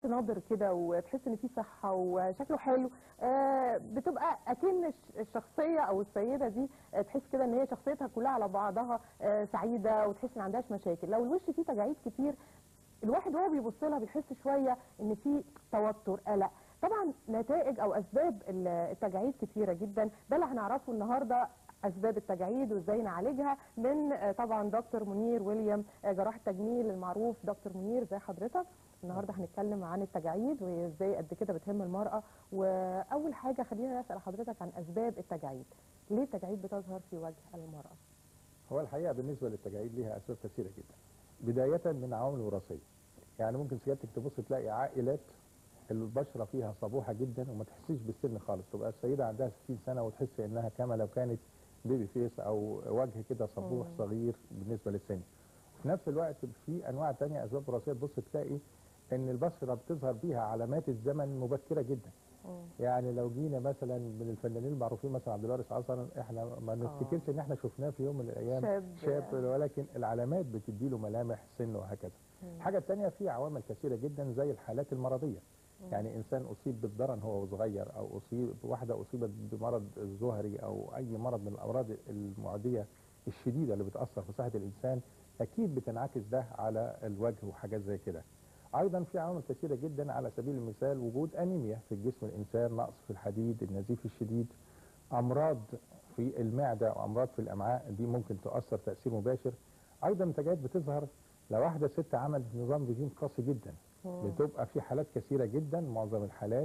ناضر كده وتحس ان فيه صحه وشكله حلو آه، بتبقى اكن الش- الشخصيه او السيده دي آه، تحس كده ان هي شخصيتها كلها على بعضها آه، سعيده وتحس ان عندهاش مشاكل لو الوش فيه تجاعيد كتير الواحد وهو بيبص لها بيحس شويه ان في توتر قلق طبعا نتائج او اسباب ال- التجاعيد كتيره جدا ده اللي هنعرفه النهارده اسباب التجاعيد وازاي نعالجها من آه، طبعا دكتور منير ويليام آه، جراح التجميل المعروف دكتور منير زي حضرتك النهارده هنتكلم عن التجاعيد وازاي قد كده بتهم المراه واول حاجه خلينا نسال حضرتك عن اسباب التجاعيد ليه التجاعيد بتظهر في وجه المراه هو الحقيقه بالنسبه للتجاعيد ليها اسباب كثيره جدا بدايه من عوامل وراثيه يعني ممكن سيادتك تبص تلاقي عائلات البشره فيها صبوحه جدا وما تحسيش بالسن خالص تبقى السيده عندها 60 سنه وتحس انها كما لو كانت بيبي فيس او وجه كده صبوح مم. صغير بالنسبه للسن في نفس الوقت في انواع تانية اسباب وراثيه تبص تلاقي ان البشره بتظهر بيها علامات الزمن مبكره جدا يعني لو جينا مثلا من الفنانين المعروفين مثلا عبد الوارث حسن احنا ما نفتكرش ان احنا شفناه في يوم من الايام شاب. شاب ولكن العلامات بتدي له ملامح سن وهكذا الحاجه الثانيه في عوامل كثيره جدا زي الحالات المرضيه يعني انسان اصيب بالضرن هو صغير او اصيب واحده اصيبت بمرض الزهري او اي مرض من الامراض المعديه الشديده اللي بتاثر في صحه الانسان اكيد بتنعكس ده على الوجه وحاجات زي كده ايضا في عوامل كثيره جدا على سبيل المثال وجود انيميا في جسم الانسان نقص في الحديد النزيف الشديد امراض في المعده وامراض في الامعاء دي ممكن تؤثر تاثير مباشر ايضا التجاعيد بتظهر لو واحده ست عملت نظام رجيم قاسي جدا بتبقى في حالات كثيره جدا معظم الحالات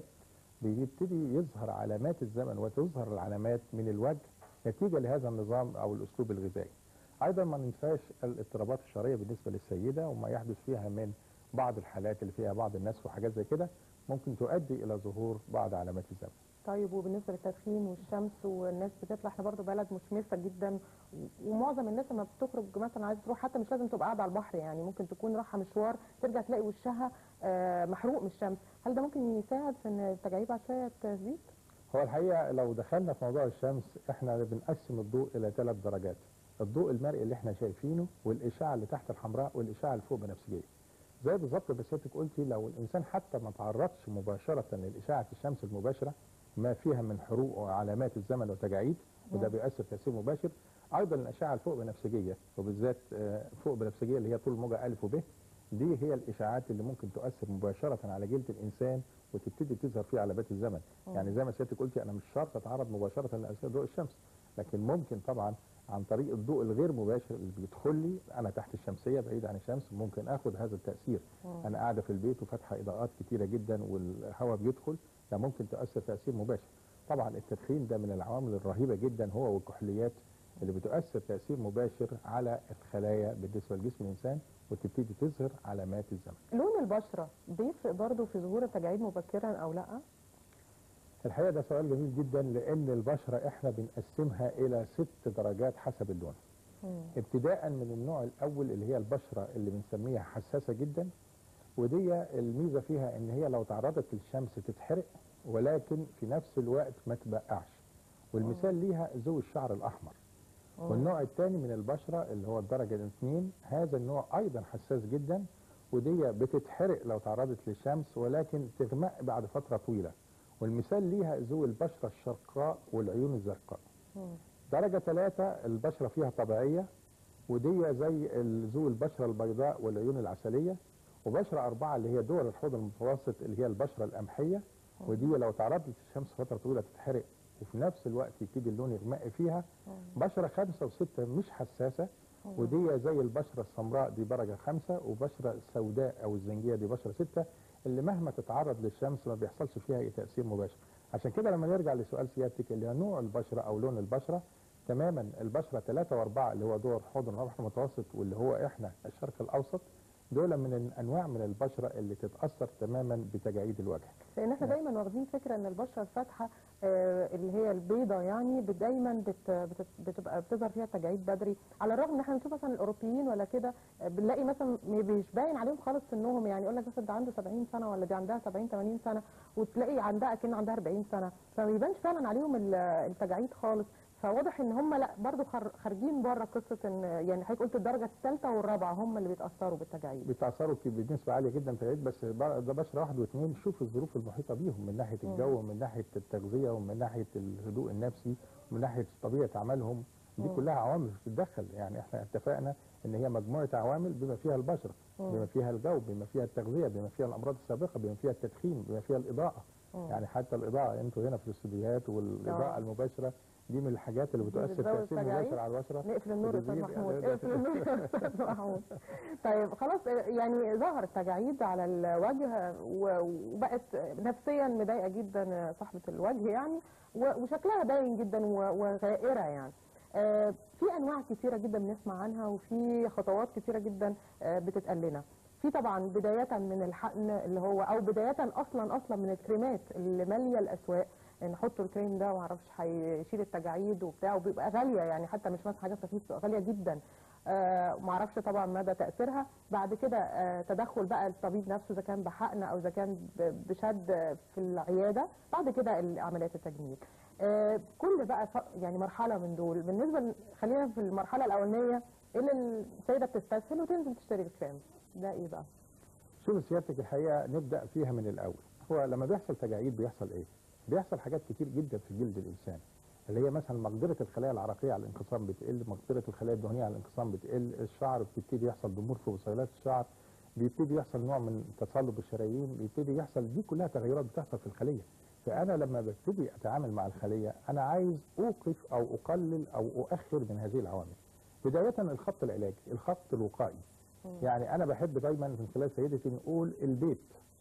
بيبتدي يظهر علامات الزمن وتظهر العلامات من الوجه نتيجه لهذا النظام او الاسلوب الغذائي. ايضا ما ننساش الاضطرابات الشرعيه بالنسبه للسيده وما يحدث فيها من بعض الحالات اللي فيها بعض الناس وحاجات زي كده ممكن تؤدي الى ظهور بعض علامات الزمن. طيب وبالنسبه للتدخين والشمس والناس بتطلع احنا برضو بلد مشمسه جدا ومعظم الناس لما بتخرج مثلا عايزه تروح حتى مش لازم تبقى قاعده على البحر يعني ممكن تكون رايحه مشوار ترجع تلاقي وشها آه، محروق من الشمس هل ده ممكن يساعد في ان التجاعيد بعد شويه تزيد؟ هو الحقيقه لو دخلنا في موضوع الشمس احنا بنقسم الضوء الى ثلاث درجات. الضوء المرئي اللي احنا شايفينه والاشعه اللي تحت الحمراء والاشعه اللي فوق بنفسجيه. زي بالظبط بس حضرتك قلتي لو الانسان حتى ما تعرضش مباشره لاشعه الشمس المباشره ما فيها من حروق وعلامات الزمن وتجاعيد وده نعم. بيؤثر تاثير مباشر ايضا الاشعه الفوق بنفسجيه وبالذات آه، فوق بنفسجيه اللي هي طول موجه الف وب دي هي الاشعاعات اللي ممكن تؤثر مباشره على جلد الانسان وتبتدي تظهر فيه علامات الزمن يعني زي ما سيادتك قلتي انا مش شرط اتعرض مباشره لاشعه ضوء الشمس لكن ممكن طبعا عن طريق الضوء الغير مباشر اللي بيدخل لي انا تحت الشمسيه بعيد عن الشمس ممكن اخد هذا التاثير انا قاعده في البيت وفاتحه اضاءات كتيره جدا والهواء بيدخل ده ممكن تاثر تاثير مباشر طبعا التدخين ده من العوامل الرهيبه جدا هو والكحوليات اللي بتؤثر تاثير مباشر على الخلايا بالنسبه لجسم الانسان وتبتدي تظهر علامات الزمن لون البشره بيفرق برضو في ظهور التجاعيد مبكرا او لا؟ الحقيقه ده سؤال جميل جدا لان البشره احنا بنقسمها الى ست درجات حسب اللون ابتداء من النوع الاول اللي هي البشره اللي بنسميها حساسه جدا ودي الميزه فيها ان هي لو تعرضت للشمس تتحرق ولكن في نفس الوقت ما تبقعش والمثال ليها ذوي الشعر الاحمر والنوع الثاني من البشره اللي هو الدرجه الاثنين هذا النوع ايضا حساس جدا ودي بتتحرق لو تعرضت للشمس ولكن تغمق بعد فتره طويله والمثال ليها ذوي البشره الشرقاء والعيون الزرقاء درجه ثلاثة البشره فيها طبيعيه ودي زي ال- ذوي البشره البيضاء والعيون العسليه وبشره أربعة اللي هي دول الحوض المتوسط اللي هي البشره القمحيه ودي لو تعرضت للشمس فتره طويله تتحرق وفي نفس الوقت يبتدي اللون يغمق فيها بشره خمسة وستة مش حساسه ودي زي البشره السمراء دي درجه خمسة وبشره السوداء او الزنجيه دي بشره ستة اللي مهما تتعرض للشمس ما بيحصلش فيها اي تاثير مباشر عشان كده لما نرجع لسؤال سيادتك اللي هو نوع البشره او لون البشره تماما البشره ثلاثة واربعة اللي هو دول حوض البحر المتوسط واللي هو احنا الشرق الاوسط دول من الانواع من البشره اللي تتاثر تماما بتجاعيد الوجه لان احنا دايما واخدين فكره ان البشره الفاتحه آه، اللي هي البيضه يعني بت- دايما بت بت بتبقى بتظهر فيها التجاعيد بدري على الرغم ان احنا بنشوف مثلا الاوروبيين ولا كده آه، بنلاقي مثلا م- مش باين عليهم خالص سنهم يعني يقول لك مثلا ده عنده 70 سنه ولا دي عندها 70 80 سنه وتلاقي عندها اكن عندها 40 سنه فما بيبانش فعلا عليهم ال- التجاعيد خالص فواضح ان هم لا برضو خر- خارجين بره قصه ان يعني حضرتك قلت الدرجه الثالثه والرابعه هم اللي بيتاثروا بالتجاعيد بيتاثروا ك- بنسبه عاليه جدا في العيد بس ب- ده بشره واحد واثنين شوف الظروف المحيطه بيهم من ناحيه مم. الجو ومن ناحيه التغذيه ومن ناحيه الهدوء النفسي ومن ناحيه طبيعه عملهم دي مم. كلها عوامل بتتدخل يعني احنا اتفقنا ان هي مجموعه عوامل بما فيها البشره مم. بما فيها الجو بما فيها التغذيه بما فيها الامراض السابقه بما فيها التدخين بما فيها الاضاءه مم. يعني حتى الاضاءه انتوا هنا في الاستوديوهات والاضاءه آه. المباشره دي من الحاجات اللي دي بتؤثر بتزود تاثير التجاعيد؟ مباشر على البشره نقفل النور يا استاذ بتزيد- محمود ده- اقفل النور يا استاذ محمود طيب خلاص يعني ظهرت تجاعيد على الوجه و- وبقت نفسيا مضايقه جدا صاحبه الوجه يعني و- وشكلها باين جدا و- وغائره يعني آه، في انواع كثيره جدا بنسمع عنها وفي خطوات كثيره جدا آه، بتتقال لنا في طبعا بدايه من الحقن اللي هو او بدايه اصلا اصلا من الكريمات اللي ماليه الاسواق نحط الكريم ده معرفش هيشيل التجاعيد وبتاع وبيبقى غاليه يعني حتى مش مثلا حاجه خفيفه غاليه جدا آه معرفش طبعا مدى تاثيرها بعد كده آه تدخل بقى الطبيب نفسه اذا كان بحقن او اذا كان ب- بشد في العياده بعد كده عمليات التجميل آه كل بقى ف- يعني مرحله من دول بالنسبه ل- خلينا في المرحله الاولانيه اللي السيده بتستسهل وتنزل تشتري الكريم ده ايه بقى؟ شوف سيادتك الحقيقه نبدا فيها من الاول هو لما بيحصل تجاعيد بيحصل ايه بيحصل حاجات كتير جدا في جلد الانسان اللي هي مثلا مقدره الخلايا العرقيه على الانقسام بتقل مقدره الخلايا الدهنيه على الانقسام بتقل الشعر بتبتدي يحصل ضمور في بصيلات الشعر بيبتدي يحصل نوع من تصلب الشرايين بيبتدي يحصل دي كلها تغيرات بتحصل في الخليه فانا لما ببتدي اتعامل مع الخليه انا عايز اوقف او اقلل او اؤخر من هذه العوامل بدايه الخط العلاجي الخط الوقائي يعني انا بحب دايما من خلال سيدتي نقول البيت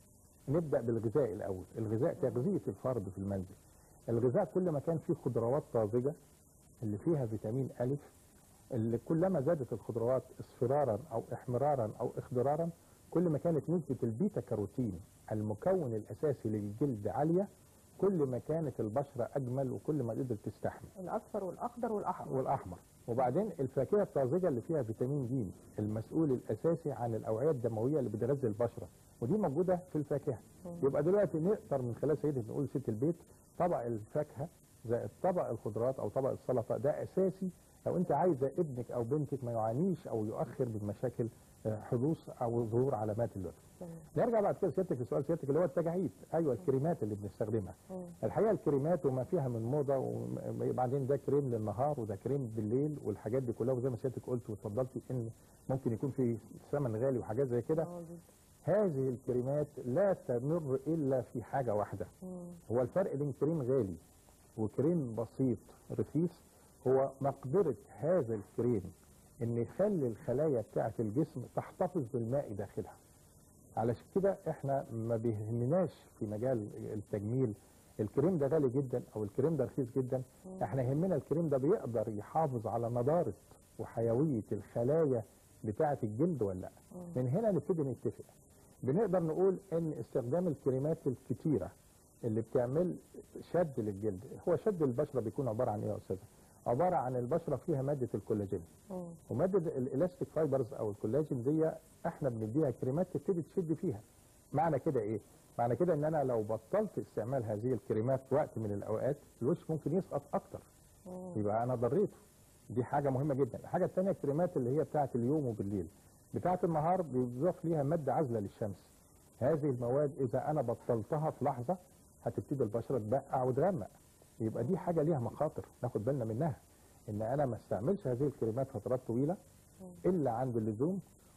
نبدا بالغذاء الاول الغذاء تغذيه الفرد في المنزل الغذاء كل ما كان فيه خضروات طازجه اللي فيها فيتامين الف اللي كلما زادت الخضروات اصفرارا او احمرارا او اخضرارا كل ما كانت نسبه البيتا كاروتين المكون الاساسي للجلد عاليه كل ما كانت البشره اجمل وكل ما قدرت تستحمل الاصفر والاخضر والاحمر والاحمر وبعدين الفاكهه الطازجه اللي فيها فيتامين ج المسؤول الاساسي عن الاوعيه الدمويه اللي بتغذي البشره ودي موجوده في الفاكهه يبقى دلوقتي نقدر من خلال سيدتي نقول ست البيت طبق الفاكهه زائد طبق الخضروات او طبق السلطه ده اساسي لو انت عايزه ابنك او بنتك ما يعانيش او يؤخر من مشاكل آه، حدوث او ظهور علامات اللوث تمام. نرجع بعد كده سيادتك لسؤال سيادتك اللي هو التجاعيد ايوه الكريمات اللي بنستخدمها مم. الحقيقه الكريمات وما فيها من موضه وبعدين ده كريم للنهار وده كريم بالليل والحاجات دي كلها وزي ما سيادتك قلت واتفضلتي ان ممكن يكون في ثمن غالي وحاجات زي كده آه، جدا. هذه الكريمات لا تمر الا في حاجه واحده مم. هو الفرق بين كريم غالي وكريم بسيط رخيص هو مقدره هذا الكريم ان يخلي الخلايا بتاعه الجسم تحتفظ بالماء داخلها علشان كده احنا ما بيهمناش في مجال التجميل الكريم ده غالي جدا او الكريم ده رخيص جدا احنا يهمنا الكريم ده بيقدر يحافظ على نضاره وحيويه الخلايا بتاعه الجلد ولا لا من هنا نبتدي نتفق بنقدر نقول ان استخدام الكريمات الكتيره اللي بتعمل شد للجلد هو شد البشره بيكون عباره عن ايه يا استاذه عباره عن البشره فيها ماده الكولاجين مم. وماده الالاستيك فايبرز او الكولاجين دي احنا بنديها كريمات تبتدي تشد فيها معنى كده ايه معنى كده ان انا لو بطلت استعمال هذه الكريمات في وقت من الاوقات الوش ممكن يسقط اكتر مم. يبقى انا ضريته دي حاجه مهمه جدا الحاجه الثانيه الكريمات اللي هي بتاعه اليوم وبالليل بتاعه النهار بيضاف ليها ماده عازله للشمس هذه المواد اذا انا بطلتها في لحظه هتبتدي البشره تبقع وتغمق يبقى دي حاجه ليها مخاطر ناخد بالنا منها ان انا ما استعملش هذه الكريمات فترات طويله الا عند اللزوم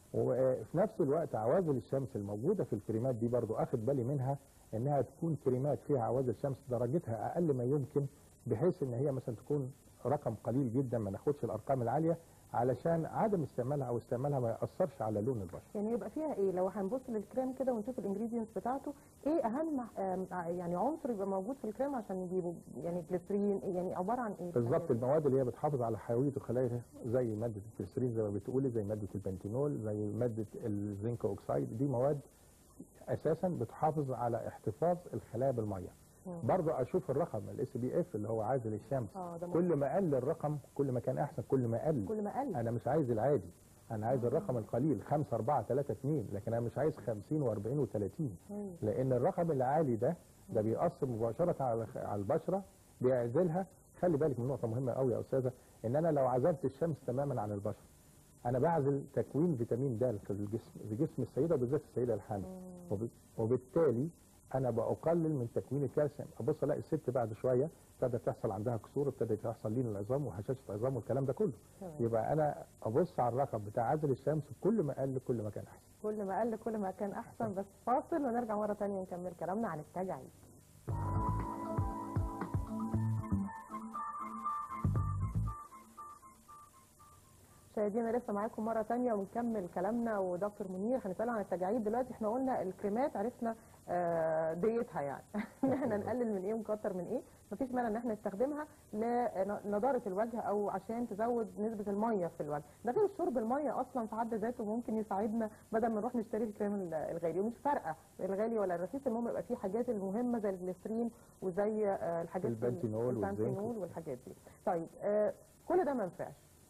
وفي نفس الوقت عوازل الشمس الموجوده في الكريمات دي برضو اخد بالي منها انها تكون كريمات فيها عوازل شمس درجتها اقل ما يمكن بحيث ان هي مثلا تكون رقم قليل جدا ما ناخدش الارقام العاليه علشان عدم استعمالها او استعمالها ما ياثرش على لون البشره يعني يبقى فيها ايه لو هنبص للكريم كده ونشوف الانجريدينتس بتاعته ايه اهم آم، يعني عنصر يبقى موجود في الكريم عشان نجيبه يعني جليسرين يعني عباره عن ايه بالظبط الحاجات دي؟ المواد اللي هي بتحافظ على حيويه الخلايا زي ماده الجليسرين زي ما بتقولي زي ماده البنتينول زي ماده الزنك اوكسايد دي مواد اساسا بتحافظ على احتفاظ الخلايا بالميه مم. برضه اشوف الرقم الاس بي اف اللي هو عازل الشمس اه ده كل ما قل الرقم كل ما كان احسن كل ما قل كل ما قل انا مش عايز العادي انا عايز الرقم القليل 5 4 3 2 لكن انا مش عايز 50 و40 و30 مم. لان الرقم العالي ده ده بيأثر مباشره على على البشره بيعزلها خلي بالك من نقطه مهمه قوي يا استاذه ان انا لو عزلت الشمس تماما عن البشره انا بعزل تكوين فيتامين د في الجسم في جسم السيده وبالذات السيده الحامل وب- وبالتالي انا بقلل من تكوين الكالسيوم ابص الاقي الست بعد شويه ابتدت تحصل عندها كسور ابتدت يحصل لين العظام وهشاشه عظام والكلام ده كله تمام. يبقى انا ابص على الرقم بتاع عزل الشمس كل ما قل كل ما كان احسن كل ما قل كل ما كان احسن بس فاصل ونرجع مره تانية نكمل كلامنا عن التجاعيد مشاهدينا لسه معاكم مره تانية ونكمل كلامنا ودكتور منير هنساله عن التجاعيد دلوقتي احنا قلنا الكريمات عرفنا آه، ديتها يعني ان احنا نقلل من ايه ونكتر من ايه مفيش مانع ان احنا نستخدمها لنضاره الوجه او عشان تزود نسبه الميه في الوجه ده غير شرب الميه اصلا في حد ذاته ممكن يساعدنا بدل ما نروح نشتري الكريم ال- الغالي ومش فارقه الغالي ولا الرخيص المهم يبقى فيه حاجات المهمه زي الجليسرين وزي آه، الحاجات ال- البنتينول والزنك. البنتينول والحاجات دي طيب آه، كل ده ما ينفعش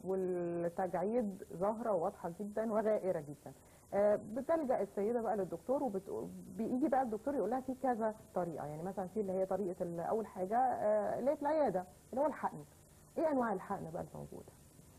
والتجاعيد ظاهره وواضحه جدا وغائره جدا آه، بتلجا السيده بقى للدكتور وبيجي بقى الدكتور يقول لها في كذا طريقه يعني مثلا في اللي هي طريقه ال- اول حاجه آه، اللي هي في العياده اللي هو الحقن ايه انواع الحقن بقى الموجوده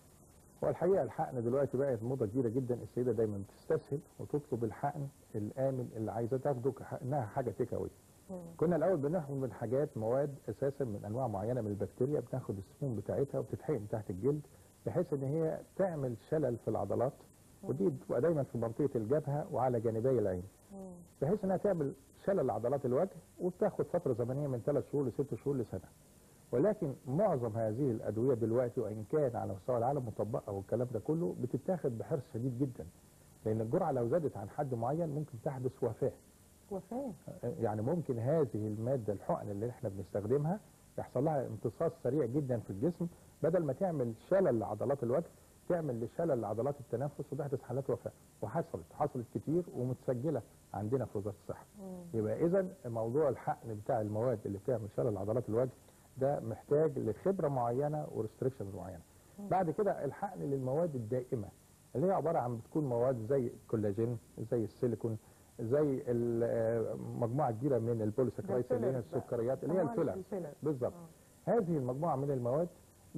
هو الحقيقه الحقن دلوقتي بقت موضه كبيره جدا السيده دايما بتستسهل وتطلب الحقن الامن اللي عايزه تاخده كانها حاجه تيك أواي. مم. كنا الاول بناخد من حاجات مواد اساسا من انواع معينه من البكتيريا بناخد السموم بتاعتها وبتتحقن تحت الجلد بحيث ان هي تعمل شلل في العضلات ودي بتبقى دايما في منطقه الجبهه وعلى جانبي العين مم. بحيث انها تعمل شلل لعضلات الوجه وبتاخد فتره زمنيه من ثلاث شهور لست شهور لسنه ولكن معظم هذه الادويه دلوقتي وان كان على مستوى العالم مطبقه والكلام ده كله بتتاخد بحرص شديد جدا لان الجرعه لو زادت عن حد معين ممكن تحدث وفاه وفاه يعني ممكن هذه الماده الحقن اللي احنا بنستخدمها يحصل لها امتصاص سريع جدا في الجسم بدل ما تعمل شلل لعضلات الوجه تعمل لشلل لعضلات التنفس وتحدث حالات وفاه وحصلت حصلت كتير ومتسجله عندنا في وزاره الصحه مم. يبقى اذا موضوع الحقن بتاع المواد اللي بتعمل شلل لعضلات الوجه ده محتاج لخبره معينه وريستريكشنز معينه بعد كده الحقن للمواد الدائمه اللي هي عباره عن بتكون مواد زي الكولاجين زي السيليكون زي ال- آه، مجموعه كبيره من البوليساكرايدز اللي هي الفيلرز بقى. السكريات اللي هي أنواع الفيلر الفيلر. بالظبط آه. هذه المجموعه من المواد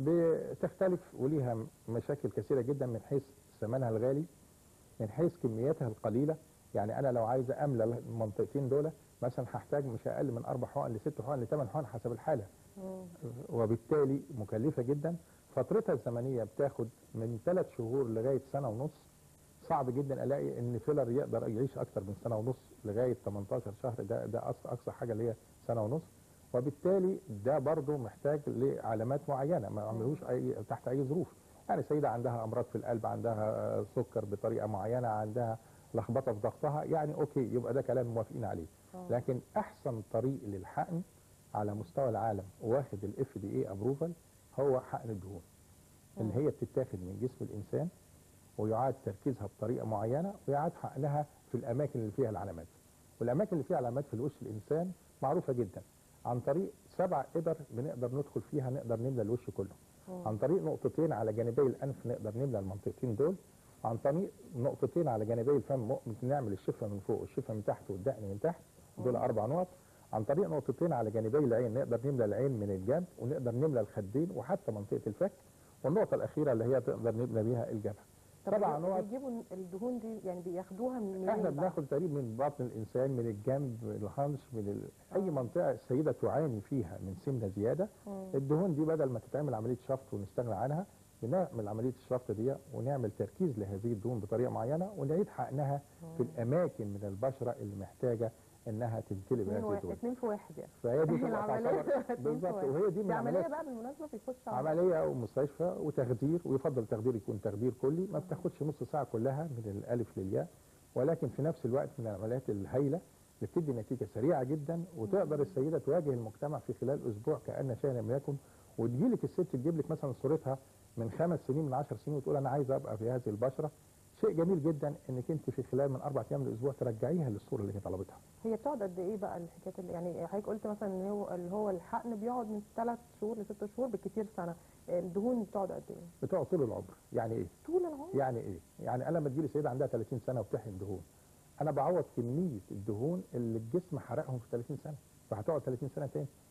بتختلف وليها مشاكل كثيره جدا من حيث ثمنها الغالي من حيث كمياتها القليله يعني انا لو عايز املى المنطقتين دول مثلا هحتاج مش اقل من اربع حقن لست حقن لثمان حقن حسب الحاله مم. وبالتالي مكلفه جدا فترتها الزمنيه بتاخد من ثلاث شهور لغايه سنه ونص صعب جدا الاقي ان فيلر يقدر يعيش اكتر من سنه ونص لغايه 18 شهر ده ده اقصى اقصى حاجه اللي هي سنه ونص وبالتالي ده برضه محتاج لعلامات معينه ما عملوش اي تحت اي ظروف يعني سيده عندها امراض في القلب عندها سكر بطريقه معينه عندها لخبطه في ضغطها يعني اوكي يبقى ده كلام موافقين عليه آه. لكن احسن طريق للحقن على مستوى العالم واخد الاف دي اي ابروفال هو حقن الدهون اللي هي بتتاخد من جسم الانسان ويعاد تركيزها بطريقه معينه ويعاد حقنها في الاماكن اللي فيها العلامات والاماكن اللي فيها علامات في الوش الانسان معروفه جدا عن طريق سبع ابر بنقدر ندخل فيها نقدر نملى الوش كله مم. عن طريق نقطتين على جانبي الانف نقدر نملى المنطقتين دول عن طريق نقطتين على جانبي الفم ممكن نعمل الشفه من فوق والشفه من تحت والدقن من تحت دول اربع نقط عن طريق نقطتين على جانبي العين نقدر نملى العين من الجنب ونقدر نملى الخدين وحتى منطقه الفك والنقطه الاخيره اللي هي تقدر نملى بيها الجبهه طب سبع بي- نقط بيجيبوا الدهون دي يعني بياخدوها من منين احنا بقى؟ بناخد تقريبا من بطن الانسان من الجنب الهانش من ال... اي آه. منطقه السيده تعاني فيها من سمنه زياده مم. الدهون دي بدل ما تتعمل عمليه شفط ونستغنى عنها بنعمل عمليه الشفط دي ونعمل تركيز لهذه الدهون بطريقه معينه ونعيد حقنها في الاماكن من البشره اللي محتاجه انها تمتلئ اتنين بهذه واحد الدهون اتنين في واحد يعني فهي دي تبقى العملية تعتبر اتنين في بالظبط واحد. وهي دي من دي عملية عمليات بقى بالمناسبة بيخش على عمليه او مستشفى وتخدير ويفضل التخدير يكون تخدير كلي ما بتاخدش نص ساعه كلها من الالف للياء ولكن في نفس الوقت من العمليات الهائله اللي بتدي نتيجه سريعه جدا وتقدر السيده تواجه المجتمع في خلال اسبوع كان شيئا لم يكن وتجيلك الست تجيب لك مثلا صورتها من خمس سنين من عشر سنين وتقول انا عايزه ابقى في هذه البشره شيء جميل جدا انك انت في خلال من اربع ايام لاسبوع ترجعيها للصوره اللي هي طلبتها هي بتقعد قد ايه بقى الحكايه اللي يعني حضرتك قلت مثلا ان هو اللي هو الحقن بيقعد من ثلاث شهور لست شهور بالكثير سنه الدهون بتقعد قد ايه؟ بتقعد طول العمر يعني ايه طول العمر يعني ايه؟ يعني انا لما تجيلي سيده عندها 30 سنه وبتحقن دهون انا بعوض كميه الدهون اللي الجسم حرقهم في 30 سنه فهتقعد 30 سنه تاني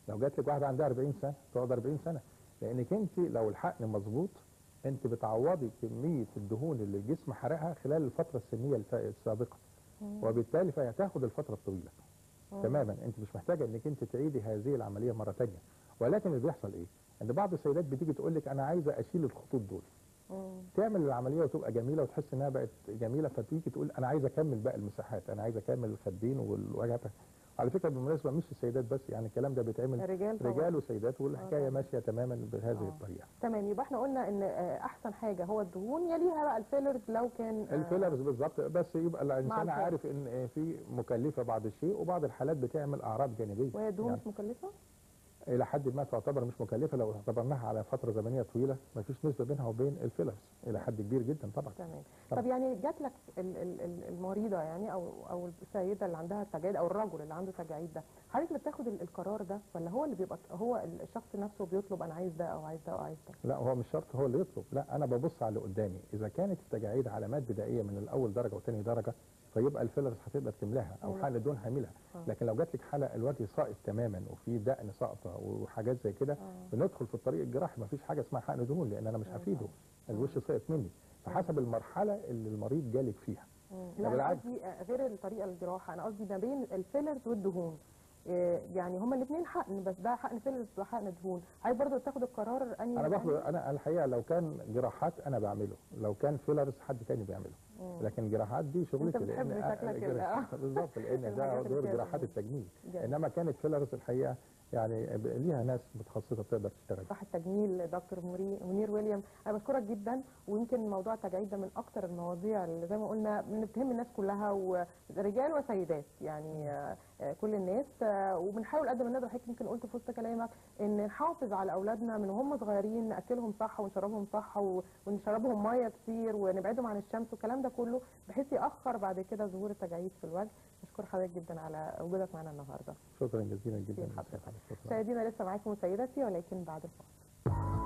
لو جات لك واحده عندها 40 سنه تقعد 40 سنه لانك انت لو الحقن مظبوط انت بتعوضي كميه الدهون اللي الجسم حرقها خلال الفتره السنيه الف- السابقه وبالتالي فهي هتاخد الفتره الطويله تماما انت مش محتاجه انك انت تعيدي هذه العمليه مره تانية ولكن اللي بيحصل ايه ان بعض السيدات بتيجي تقول لك انا عايزه اشيل الخطوط دول مم. تعمل العمليه وتبقى جميله وتحس انها بقت جميله فتيجي تقول انا عايزه اكمل باقي المساحات انا عايزه اكمل الخدين والوجهه على فكره بالمناسبه مش السيدات بس يعني الكلام ده بيتعمل الرجال طبعا رجال وسيدات والحكايه طبعا. ماشيه تماما بهذه آه. الطريقه تمام يبقى احنا قلنا ان آه، احسن حاجه هو الدهون يليها بقى الفيلرز لو كان آه، الفيلرز بالظبط بس يبقى الانسان الفرق. عارف ان في مكلفه بعض الشيء وبعض الحالات بتعمل اعراض جانبيه وهي الدهون يعني مش مكلفه الى حد ما تعتبر مش مكلفه لو اعتبرناها على فتره زمنيه طويله ما فيش نسبه بينها وبين الفيلرز الى حد كبير جدا طبعا تمام طبعا. طب يعني جات لك ال- ال- ال- المريضه يعني او او السيده اللي عندها تجاعيد او الرجل اللي عنده تجاعيد ده حضرتك اللي بتاخد ال- القرار ده ولا هو اللي بيبقى هو الشخص نفسه بيطلب انا عايز ده او عايز ده او عايز ده لا هو مش شرط هو اللي يطلب لا انا ببص على اللي قدامي اذا كانت التجاعيد علامات بدائيه من الاول درجه وثاني درجه فيبقى الفيلرز هتقدر تملاها او مم. حقن الدهون هيعملها آه. لكن لو جات لك حاله الوجه ساقط تماما وفي دقن ساقطه وحاجات زي كده آه. بندخل في الطريق الجراحي ما فيش حاجه اسمها حقن دهون لان انا مش آه. هفيده الوش سقط مني فحسب المرحله اللي المريض جالك فيها مم. ده لا انا بالعكس. قصدي آه، غير الطريقه الجراحه انا قصدي ما بين الفيلرز والدهون آه، يعني هما الاثنين حقن بس ده حقن فيلرز وحقن دهون عايز برضه تاخد القرار اني انا باخد انا الحقيقه لو كان جراحات انا بعمله لو كان فيلرز حد تاني بيعمله لكن جراحات دي شغلتي بتحب لان شكلك آه، ال- آه. بالظبط لان ده الحاجات اللي دور فيها جراحات دهون. التجميل جميل. انما كانت فيلرز الحقيقه يعني ب- ليها ناس متخصصه بتقدر تشتغل صح التجميل دكتور مري- منير ويليام انا بشكرك جدا ويمكن موضوع التجاعيد ده من اكتر المواضيع اللي زي ما قلنا من بتهم الناس كلها ورجال وسيدات يعني آه، آه، كل الناس آه، وبنحاول قد ما نقدر حضرتك يمكن قلت في وسط كلامك ان نحافظ على اولادنا من هم صغيرين ناكلهم صح ونشربهم صح و- ونشربهم ميه كتير ونبعدهم عن الشمس والكلام ده كله بحيث ياخر بعد كده ظهور التجاعيد في الوجه بشكر حضرتك جدا على وجودك معنا النهارده شكرا جزيلا جدا حضرتك. شكرا مشاهدينا لسه معاكم سيدتي ولكن بعد الفاصل